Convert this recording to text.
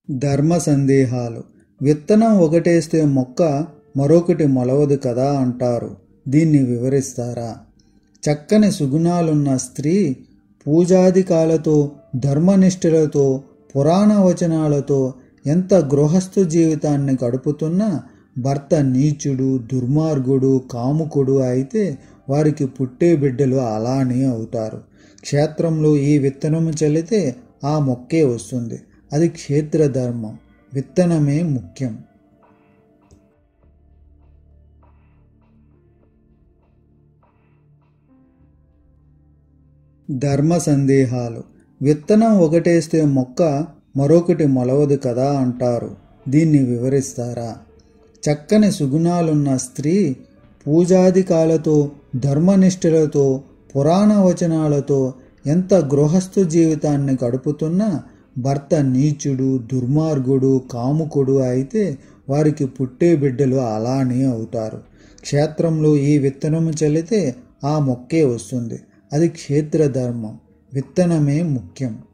ధర్మ సందేహాలు విత్తనం ఒకటేస్తే మొక్క మరొకటి మొలవదు కదా అంటారు దీన్ని వివరిస్తారా చక్కని సుగుణాలున్న స్త్రీ పూజాదికాలతో ధర్మనిష్ఠులతో పురాణ వచనాలతో ఎంత గృహస్థు జీవితాన్ని గడుపుతున్నా భర్త నీచుడు దుర్మార్గుడు కాముకుడు అయితే వారికి పుట్టే బిడ్డలు అలానే అవుతారు క్షేత్రంలో ఈ విత్తనము చల్లితే ఆ మొక్కే వస్తుంది అది క్షేత్ర ధర్మం విత్తనమే ముఖ్యం ధర్మ సందేహాలు విత్తనం ఒకటేస్తే మొక్క మరొకటి మొలవదు కదా అంటారు దీన్ని వివరిస్తారా చక్కని సుగుణాలున్న స్త్రీ పూజాదికాలతో ధర్మనిష్ఠులతో పురాణ వచనాలతో ఎంత గృహస్థు జీవితాన్ని గడుపుతున్నా భర్త నీచుడు దుర్మార్గుడు కాముకుడు అయితే వారికి పుట్టే బిడ్డలు అలానే అవుతారు క్షేత్రంలో ఈ విత్తనము చల్లితే ఆ మొక్కే వస్తుంది అది క్షేత్ర ధర్మం విత్తనమే ముఖ్యం